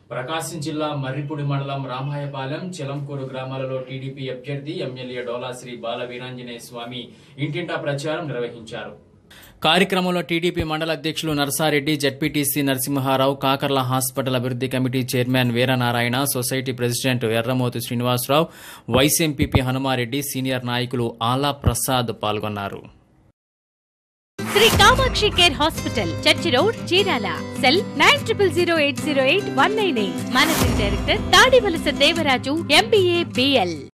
ప్రకాశం జిల్లా మర్రిపూడి మండలం రామాయపాలెం చెలంకూరు గ్రామాలలో టీడీపీ అభ్యర్థి ఎమ్మెల్యే డోలాశ్రీ బాల వీరాంజనేయ స్వామి ఇంటింటా ప్రచారం నిర్వహించారు కార్యక్రమంలో టీడీపీ మండల అధ్యక్షులు నర్సారెడ్డి జడ్పీటీసీ నరసింహారావు కాకర్ల హాస్పిటల్ అభివృద్ధి committee chairman Veeranarayana society president Erramothu Srinivasarao vice MPP Hanumareddy senior నాయకులు ఆలా ప్రసాద్ పాల్గొన్నారు Shri Kamakshi care hospital church road Chirala cell nine triple zero eight zero eight one nine eight managing director Tadivalasa Devaraju MBA BL